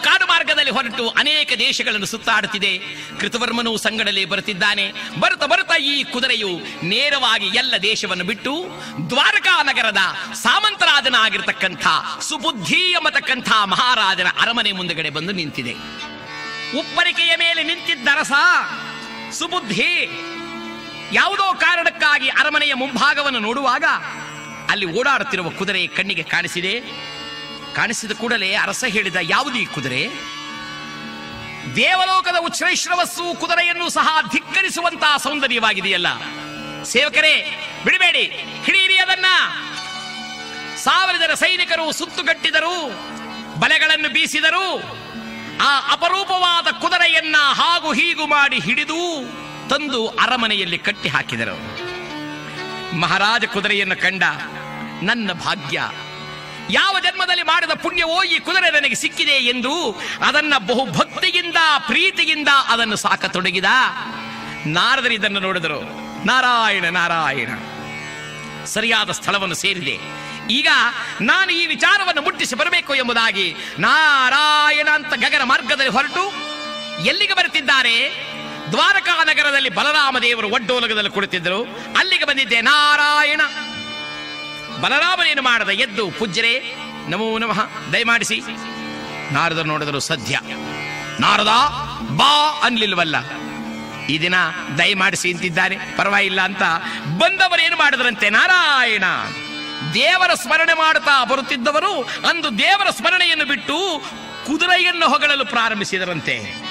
ಕಾಡು ಮಾರ್ಗದಲ್ಲಿ ಹೊರಟು ಅನೇಕ ದೇಶಗಳನ್ನು ಸುತ್ತಾಡುತ್ತಿದೆ ಕೃತವರ್ಮನು ಸಂಗಡಲೇ ಬರುತ್ತಿದ್ದಾನೆ ಬರುತ್ತಾ ಬರುತ್ತಾ ಈ ಕುದುರೆಯು ನೇರವಾಗಿ ಎಲ್ಲ ದೇಶವನ್ನು ಬಿಟ್ಟು ದ್ವಾರಕಾ ನಗರದ ಸಾಮಂತರಾಜನಾಗಿರ್ತಕ್ಕಂಥ ಸುಬುದ್ಧಿ ಎಂಬತಕ್ಕಂಥ ಮಹಾರಾಜನ ಅರಮನೆ ಮುಂದಗಡೆ ಬಂದು ನಿಂತಿದೆ ಉಪ್ಪರಿಕೆಯ ಮೇಲೆ ನಿಂತಿದ್ದ ರಸ ಸುಬುದ್ಧಿ ಯಾವುದೋ ಕಾರಣಕ್ಕಾಗಿ ಅರಮನೆಯ ಮುಂಭಾಗವನ್ನು ನೋಡುವಾಗ ಅಲ್ಲಿ ಓಡಾಡುತ್ತಿರುವ ಕುದುರೆ ಕಣ್ಣಿಗೆ ಕಾಣಿಸಿದೆ ಕಾಣಿಸಿದ ಕೂಡಲೇ ಅರಸ ಹೇಳಿದ ಯಾವುದು ಈ ಕುದುರೆ ದೇವಲೋಕದ ಉಚ್ಛ್ರೈಶ್ರವಸ್ಸು ಕುದುರೆಯನ್ನು ಸಹ ಧಿಕ್ಕರಿಸುವಂತಹ ಸೌಂದರ್ಯವಾಗಿದೆಯಲ್ಲ ಸೇವಕರೇ ಬಿಡಬೇಡಿ ಹಿಡಿಯಿರಿ ಅದನ್ನ ಸಾವಿರ ಜನ ಸೈನಿಕರು ಸುತ್ತುಗಟ್ಟಿದರು ಬಲೆಗಳನ್ನು ಬೀಸಿದರು ಆ ಅಪರೂಪವಾದ ಕುದುರೆಯನ್ನ ಹಾಗೂ ಹೀಗೂ ಮಾಡಿ ಹಿಡಿದು ತಂದು ಅರಮನೆಯಲ್ಲಿ ಕಟ್ಟಿ ಹಾಕಿದರು ಮಹಾರಾಜ ಕುದುರೆಯನ್ನು ಕಂಡ ನನ್ನ ಭಾಗ್ಯ ಯಾವ ಜನ್ಮದಲ್ಲಿ ಮಾಡಿದ ಪುಣ್ಯವೋ ಈ ಕುದುರೆ ನನಗೆ ಸಿಕ್ಕಿದೆ ಎಂದು ಅದನ್ನ ಬಹು ಭಕ್ತಿಯಿಂದ ಪ್ರೀತಿಯಿಂದ ಅದನ್ನು ಸಾಕತೊಡಗಿದ ನಾರದರು ಇದನ್ನು ನೋಡಿದರು ನಾರಾಯಣ ನಾರಾಯಣ ಸರಿಯಾದ ಸ್ಥಳವನ್ನು ಸೇರಿದೆ ಈಗ ನಾನು ಈ ವಿಚಾರವನ್ನು ಮುಟ್ಟಿಸಿ ಬರಬೇಕು ಎಂಬುದಾಗಿ ನಾರಾಯಣ ಅಂತ ಗಗನ ಮಾರ್ಗದಲ್ಲಿ ಹೊರಟು ಎಲ್ಲಿಗೆ ಬರುತ್ತಿದ್ದಾರೆ ದ್ವಾರಕಾ ನಗರದಲ್ಲಿ ಬಲರಾಮ ದೇವರು ಒಡ್ಡೋಲಗದಲ್ಲಿ ಕುಳಿತಿದ್ದರು ಅಲ್ಲಿಗೆ ಬಂದಿದ್ದೆ ನಾರಾಯಣ ಬಲರಾಮನೇನು ಮಾಡದ ಎದ್ದು ಪೂಜ್ಯರೇ ನಮೋ ನಮಃ ದಯಮಾಡಿಸಿ ನಾರದರು ನೋಡಿದರು ಸದ್ಯ ನಾರದ ಬಾ ಅನ್ಲಿಲ್ವಲ್ಲ ಈ ದಿನ ದಯಮಾಡಿಸಿ ಅಂತಿದ್ದಾನೆ ಪರವಾಗಿಲ್ಲ ಅಂತ ಬಂದವರು ಏನು ಮಾಡಿದ್ರಂತೆ ನಾರಾಯಣ ದೇವರ ಸ್ಮರಣೆ ಮಾಡುತ್ತಾ ಬರುತ್ತಿದ್ದವರು ಅಂದು ದೇವರ ಸ್ಮರಣೆಯನ್ನು ಬಿಟ್ಟು ಕುದುರೆಯನ್ನು ಹೊಗಳಲು ಪ್ರಾರಂಭಿಸಿದರಂತೆ